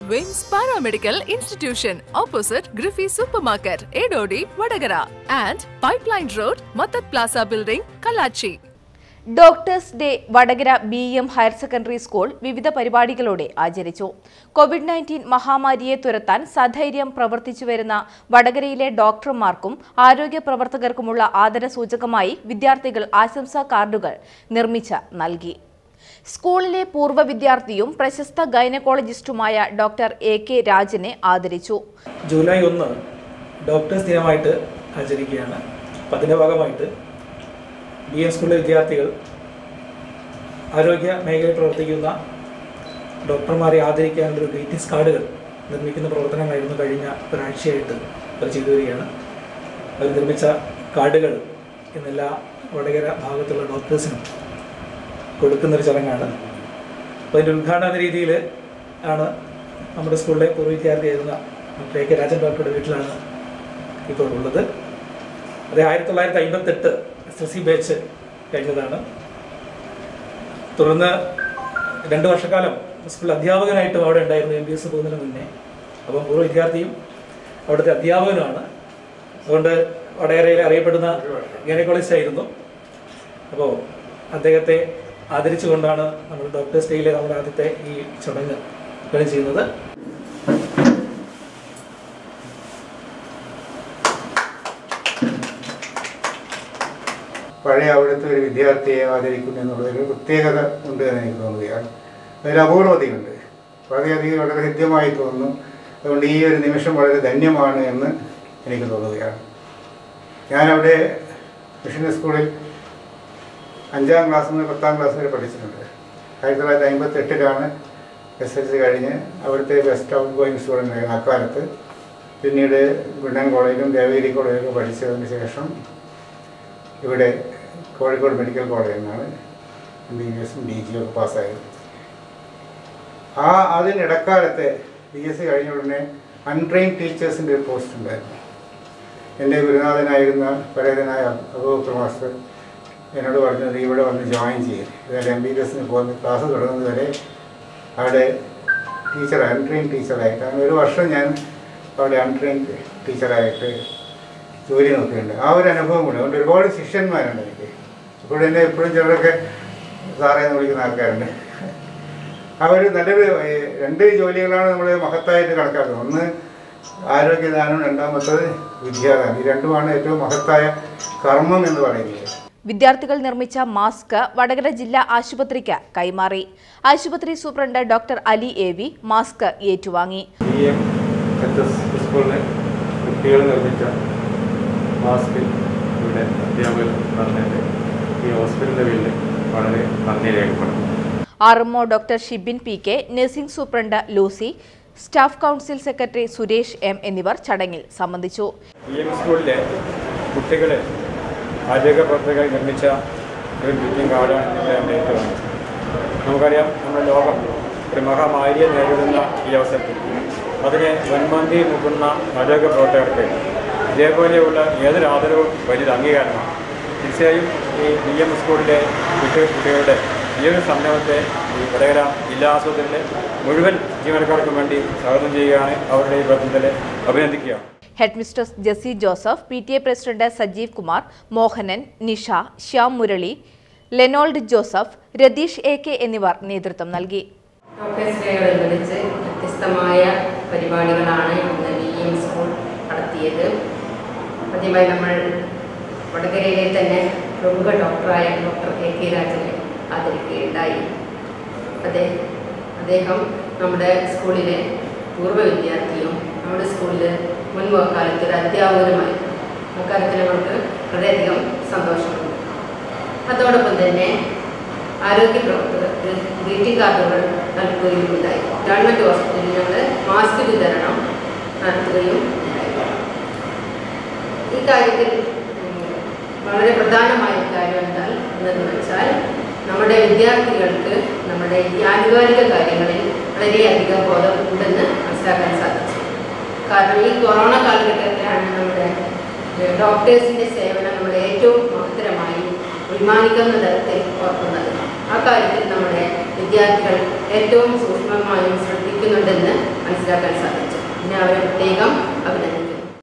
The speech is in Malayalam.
വിംസ് paramedical institution opposite Griffy supermarket Edodi Vadakara and pipeline road മത്തത് plaza building Kallachi doctors day Vadakara B M higher secondary school വിവിധ പരിപാടികളോടെ ആചരിച്ചു കോവിഡ് നയൻറ്റീൻ മഹാമാരിയെ തുരത്താൻ സധൈര്യം പ്രവർത്തിച്ചു വരുന്ന വടകരയിലെ ഡോക്ടർമാർക്കും ആരോഗ്യ പ്രവർത്തകർക്കുമുള്ള ആദരസൂചകമായി വിദ്യാർത്ഥികൾ ആശംസാ കാർഡുകൾ നിർമ്മിച്ച് നൽകി സ്കൂളിലെ പൂർവ്വ വിദ്യാർത്ഥിയും പ്രശസ്ത ഗൈനക്കോളജിസ്റ്റുമായ ഡോക്ടർ എ കെ രാജനെ ആദരിച്ചു ജൂലൈ ഒന്ന് ഡോക്ടേഴ്സ് ദിനമായിട്ട് ആചരിക്കുകയാണ് അപ്പം അതിൻ്റെ ഭാഗമായിട്ട് ബി എം സ്കൂളിലെ വിദ്യാർത്ഥികൾ ആരോഗ്യ മേഖലയിൽ പ്രവർത്തിക്കുന്ന ഡോക്ടർമാരെ ആദരിക്കാനുള്ളൊരു ഗ്രീറ്റിംഗ്സ് കാർഡുകൾ നിർമ്മിക്കുന്ന പ്രവർത്തനങ്ങളായിരുന്നു കഴിഞ്ഞ ഒരാഴ്ചയായിട്ട് അവർ ചെയ്തു വരികയാണ് അവർ നിർമ്മിച്ച കാർഡുകൾ ഇന്നെല്ലാ വടകര ഭാഗത്തുള്ള ഡോക്ടേഴ്സിനും കൊടുക്കുന്നൊരു ചടങ്ങാണ് അപ്പോൾ അതിൻ്റെ ഉദ്ഘാടനം എന്ന രീതിയിൽ ആണ് നമ്മുടെ സ്കൂളിലെ പൂർവ്വ വിദ്യാർത്ഥിയായിരുന്ന ഡോക്ടർ എ കെ രാജൻ ഡോക്ടറുടെ വീട്ടിലാണ് ഇപ്പോൾ ഉള്ളത് അത് ആയിരത്തി തൊള്ളായിരത്തി അമ്പത്തെട്ട് എസ് എസ് സി ബാച്ച് കഴിഞ്ഞതാണ് തുടർന്ന് രണ്ട് വർഷക്കാലം സ്കൂളിൽ അധ്യാപകനായിട്ടും അവിടെ ഉണ്ടായിരുന്നു എം ബി എസ് പോകുന്നതിന് മുന്നേ അപ്പം പൂർവ്വ വിദ്യാർത്ഥിയും അവിടുത്തെ അധ്യാപകനുമാണ് അതുകൊണ്ട് വടകരയിൽ അറിയപ്പെടുന്ന ഗൈനക്കോളജിസ്റ്റ് ആയിരുന്നു അപ്പോൾ അദ്ദേഹത്തെ ആദരിച്ചുകൊണ്ടാണ് നമ്മൾ ഡോക്ടേഴ്സ് ഡേയിലെ നമ്മുടെ ആദ്യത്തെ ഈ ചടങ്ങ് ഉദ്ഘാടനം ചെയ്യുന്നത് പഴയ അവിടുത്തെ ഒരു വിദ്യാർത്ഥിയെ ആദരിക്കുന്നു എന്നുള്ളതൊരു പ്രത്യേകത ഉണ്ട് എന്ന് എനിക്ക് തോന്നുകയാണ് അതൊരു അപൂർവതയുണ്ട് വളരെയധികം വളരെ ഹൃദ്യമായി തോന്നുന്നു അതുകൊണ്ട് ഈ ഒരു നിമിഷം വളരെ ധന്യമാണ് എന്ന് എനിക്ക് തോന്നുകയാണ് ഞാനവിടെ മിഷൻ സ്കൂളിൽ അഞ്ചാം ക്ലാസ് മുതൽ പത്താം ക്ലാസ് വരെ പഠിച്ചിട്ടുണ്ട് ആയിരത്തി തൊള്ളായിരത്തി അമ്പത്തെട്ടിലാണ് എസ് എൽ സി കഴിഞ്ഞ് അവിടുത്തെ ബെസ്റ്റ് ഔട്ട് ഗോയിങ് സ്റ്റുഡൻ്റ് ആയിരുന്നു അക്കാലത്ത് പിന്നീട് വിണ്ണൻ കോളേജിലും ദേവഗിരി കോളേജിലും പഠിച്ചതിന് ശേഷം ഇവിടെ കോഴിക്കോട് മെഡിക്കൽ കോളേജിൽ നിന്നാണ് എം ബി ബി എസും ഡി ജിയും ഒക്കെ പാസ്സായത് ആ അതിനിടക്കാലത്തെ ബി എസ് സി കഴിഞ്ഞ ഉടനെ അൺട്രെയിൻ ടീച്ചേഴ്സിൻ്റെ ഒരു പോസ്റ്റ് ഉണ്ടായിരുന്നു എൻ്റെ ഗുരുനാഥനായിരുന്ന പരേതനായ അബൂബക്കർ മാസ്റ്റർ എന്നോട് പറഞ്ഞത് ഇവിടെ വന്ന് ജോയിൻ ചെയ്യും ഇതായാലും എം ബി ബി എസിന് പോകുന്ന ക്ലാസ് തുടങ്ങുന്നത് വരെ അവിടെ ടീച്ചർ അൺട്രെയിൻ ടീച്ചറായിട്ട് അങ്ങനെ ഒരു വർഷം ഞാൻ അവിടെ അൺട്രെയിൻ ടീച്ചറായിട്ട് ജോലി നോക്കിയിട്ടുണ്ട് ആ ഒരു അനുഭവം കൂടെ അതുകൊണ്ട് ഒരുപാട് ശിഷ്യന്മാരുണ്ട് എനിക്ക് ഇപ്പോഴും എന്നെ എപ്പോഴും ചിലരൊക്കെ സാറേ എന്ന് വിളിക്കുന്ന ആൾക്കാരുണ്ട് ആ ഒരു നല്ലൊരു ഏ, രണ്ട് ജോലികളാണ് നമ്മൾ മഹത്തായിട്ട് കണക്കാക്കുന്നത് ഒന്ന് ആരോഗ്യദാനം രണ്ടാമത്തത് വിദ്യാദാനം ഈ രണ്ടുമാണ് ഏറ്റവും മഹത്തായ കർമ്മം എന്ന് പറയുന്നത് വിദ്യാർത്ഥികൾ നിർമ്മിച്ച മാസ്ക് വടകര ജില്ലാ ആശുപത്രിക്ക് കൈമാറി ആശുപത്രി superintendent doctor Ali A V mask ഏറ്റുവാങ്ങി ബി എം എച്ച് എസ് സ്കൂളിലെ കുട്ടികൾ നിർമ്മിച്ച മാസ്ക് ഇവിടെ അധ്യാപകർ പറഞ്ഞതിൻ്റെ ഈ ഹോസ്പിറ്റലിൻ്റെ പേരിൽ വളരെ നന്ദി രേഖപ്പെടുന്നു R MO doctor Shibin P K nursing superintendent Lucy staff council secretary Suresh M എന്നിവർ ചടങ്ങിൽ സംബന്ധിച്ചു ബി എം സ്കൂളിലെ കുട്ടികൾ ആരോഗ്യ പ്രവർത്തകർ നിർമ്മിച്ച ഒരു ഗ്രീറ്റിംഗ് കാർഡാണ് ഇവിടെ നമ്മൾ ഏറ്റുവാങ്ങിയത് നമുക്കറിയാം നമ്മുടെ ലോകം ഒരു മഹാമാരിയെ നേരിടുന്ന ഈ അവസരത്തിൽ അതിനെ മുൻപന്തി നിൽക്കുന്ന ആരോഗ്യ പ്രവർത്തകർക്ക് ഇതേപോലെയുള്ള ഏതൊരു ആദരവും വലിയൊരു അംഗീകാരമാണ് തീർച്ചയായും ഈ ബി എം സ്കൂളിലെ കുട്ടി കുട്ടികളുടെ ഈ ഒരു സംരംഭത്തെ ഈ വടകര ജില്ലാ ആശുപത്രിയിലെ മുഴുവൻ ജീവനക്കാർക്കും വേണ്ടി സ്വാഗതം ചെയ്യുകയാണ് അവരുടെ ഈ പ്രവർത്തനത്തിൽ അഭിനന്ദിക്കുകയാണ് headmistress Jessy Joseph P T A president Sajeev Kumar Mohanan Nisha Shyam Murali Lenold Joseph Ratheesh A K എന്നിവർ നേതൃത്വം നൽകി ഡോക്ടേഴ്സ് ഡേയോടനുബന്ധിച്ച് വ്യത്യസ്തമായ പരിപാടികളാണ് ഇന്ന് ബി എം സ്കൂൾ നടത്തിയത് ആദ്യമായി നമ്മൾ വടകരയിലെ തന്നെ പ്രമുഖ ഡോക്ടറായ ഡോക്ടർ എ കെ രാജനെ ആദരിക്കുകയുണ്ടായി അദ്ദേഹം അദ്ദേഹം നമ്മുടെ സ്കൂളിലെ പൂർവ്വ വിദ്യാർത്ഥിയും നമ്മുടെ സ്കൂളിൽ മുൻ കാലത്ത് ഒരു അധ്യാപകനുമായിരുന്നു അക്കാര്യത്തിൽ നമ്മൾക്ക് വളരെയധികം സന്തോഷമുണ്ട് അതോടൊപ്പം തന്നെ ആരോഗ്യ പ്രവർത്തകർക്ക് ഗ്രീറ്റിംഗ് കാർഡുകൾ നൽകുകയും ഉണ്ടായി ഗവൺമെൻറ് ഹോസ്പിറ്റലിൽ ഞങ്ങൾ മാസ്ക് വിതരണം നടത്തുകയും ഉണ്ടായി ഈ കാര്യത്തിൽ ഉം, വളരെ പ്രധാനമായ ഒരു കാര്യം എന്താൽ എന്നു വെച്ചാൽ നമ്മുടെ വിദ്യാർത്ഥികൾക്ക് നമ്മുടെ ഈ ആനുകാലിക കാര്യങ്ങളിൽ വളരെയധികം ബോധം ഉണ്ടെന്ന് മനസ്സിലാക്കാൻ സാധിച്ചു കാരണം ഈ കൊറോണ കാലഘട്ടത്തിലാണ് നമ്മുടെ ഏഹ്, ഡോക്ടേഴ്സിൻ്റെ സേവനം നമ്മൾ ഏറ്റവും മഹത്തരമായി അഭിമാനിക്കുന്ന തരത്തിൽ ഓർക്കുന്നത് ആ കാര്യത്തിൽ നമ്മുടെ വിദ്യാർത്ഥികൾ ഏറ്റവും സൂക്ഷ്മമായും ശ്രദ്ധിക്കുന്നുണ്ടെന്ന് മനസ്സിലാക്കാൻ സാധിച്ചു പിന്നെ അവരെ പ്രത്യേകം